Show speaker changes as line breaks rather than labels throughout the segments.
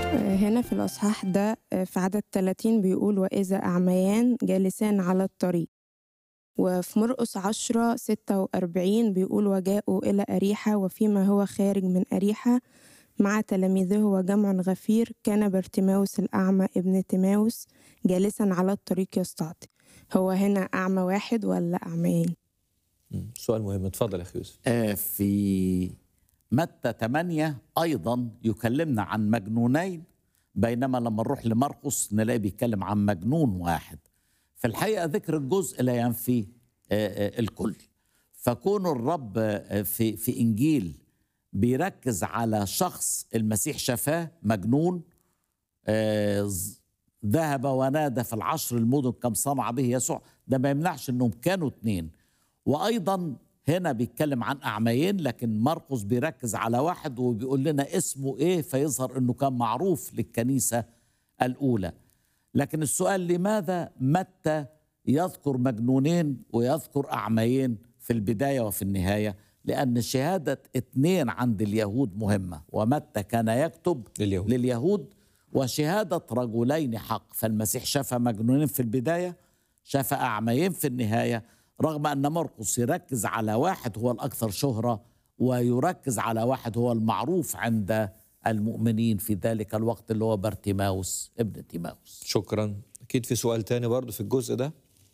هنا في الأصحاح ده في عدد 30 بيقول وإذا أعميان جالسان على الطريق وفي مرقس 10 46 بيقول وجاءوا إلى أريحة وفيما هو خارج من أريحة مع تلاميذه وجمع غفير كان بارتيماوس الأعمى ابن تيماوس جالسا على الطريق يستعطي هو هنا أعمى واحد ولا أعميين؟
مم. سؤال مهم اتفضل يا اخي يوسف
آه، في متى 8 أيضا يكلمنا عن مجنونين بينما لما نروح لمرقس نلاقي بيتكلم عن مجنون واحد في الحقيقة ذكر الجزء لا ينفي آه، آه، الكل فكون الرب آه، في في إنجيل بيركز على شخص المسيح شفاه مجنون آه، ز- ذهب ونادى في العشر المدن كم صنع به يسوع ده ما يمنعش انهم كانوا اتنين وايضا هنا بيتكلم عن اعميين لكن مرقس بيركز على واحد وبيقول لنا اسمه ايه فيظهر انه كان معروف للكنيسه الاولى لكن السؤال لماذا متى يذكر مجنونين ويذكر اعميين في البدايه وفي النهايه لان شهاده اتنين عند اليهود مهمه ومتى كان يكتب
لليهود.
لليهود وشهاده رجلين حق فالمسيح شفى مجنونين في البدايه شفى اعميين في النهايه رغم ان مرقس يركز على واحد هو الاكثر شهره ويركز على واحد هو المعروف عند المؤمنين في ذلك الوقت اللي هو بارتيماوس ابن تيماوس
شكرا اكيد في سؤال تاني برضو في الجزء ده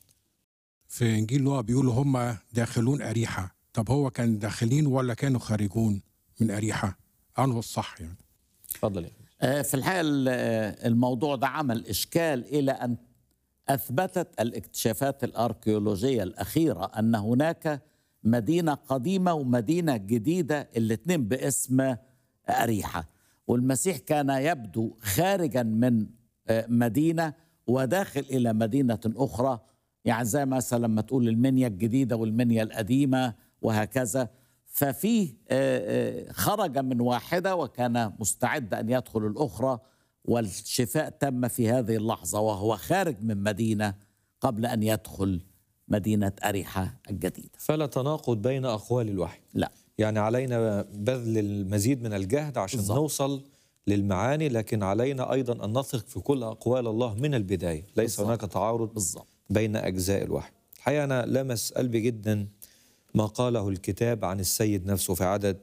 في انجيل لوقا بيقولوا هم داخلون اريحه طب هو كان داخلين ولا كانوا خارجون من اريحه انه الصح يعني
اتفضل يا اخي
آه، في الحقيقه ال- آه، الموضوع ده عمل اشكال الى ان اثبتت الاكتشافات الاركيولوجيه الاخيره ان هناك مدينه قديمه ومدينه جديده الاثنين باسم اريحه والمسيح كان يبدو خارجا من آه، مدينه وداخل الى مدينه اخرى يعني زي مثلا لما تقول المنيا الجديده والمنيا القديمه وهكذا ففيه آه، آه، خرج من واحده وكان مستعد ان يدخل الاخرى والشفاء تم في هذه اللحظه وهو خارج من مدينه قبل ان يدخل مدينه اريحه الجديده
فلا تناقض بين اقوال الوحي
لا
يعني علينا بذل المزيد من الجهد عشان
بالظبط.
نوصل للمعاني لكن علينا ايضا ان نثق في كل اقوال الله من البدايه ليس
بالظبط.
هناك تعارض
بالضبط
بين اجزاء الوحي الحقيقه انا لمس قلبي جدا ما قاله الكتاب عن السيد نفسه في عدد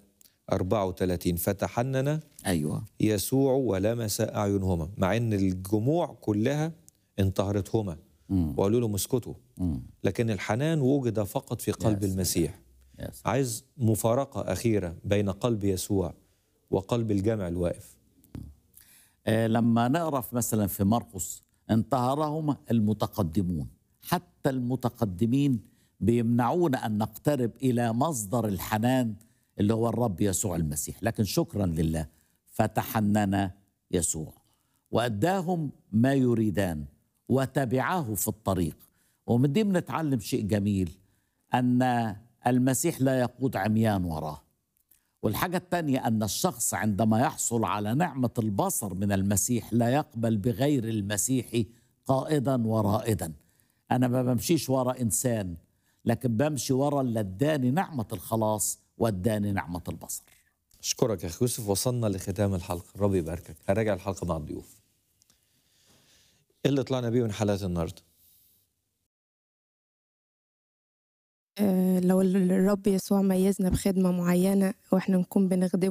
34 فتحنن
ايوه
يسوع ولمس اعينهما مع ان الجموع كلها انتهرتهما
مم.
وقالوا لهم اسكتوا
مم.
لكن الحنان وجد فقط في قلب
سلام.
المسيح
يا سلام.
عايز مفارقة أخيرة بين قلب يسوع وقلب الجمع الواقف
آه، لما نقرا في مثلا في مرقس انتهرهم المتقدمون حتى المتقدمين بيمنعونا ان نقترب الى مصدر الحنان اللي هو الرب يسوع المسيح لكن شكرا لله فتحنن يسوع واداهم ما يريدان وتبعاه في الطريق ومن دي بنتعلم شيء جميل ان المسيح لا يقود عميان وراه والحاجة الثانية أن الشخص عندما يحصل على نعمة البصر من المسيح لا يقبل بغير المسيح قائدا ورائدا أنا ما بمشيش ورا إنسان لكن بمشي ورا اللي اداني نعمة الخلاص واداني نعمة البصر
أشكرك يا أخي يوسف وصلنا لختام الحلقة الرب يباركك هراجع الحلقة مع الضيوف إيه اللي طلعنا بيه من حلقات النهاردة
آه، لو الرب يسوع ميزنا بخدمة معينة واحنا نكون بنخدمه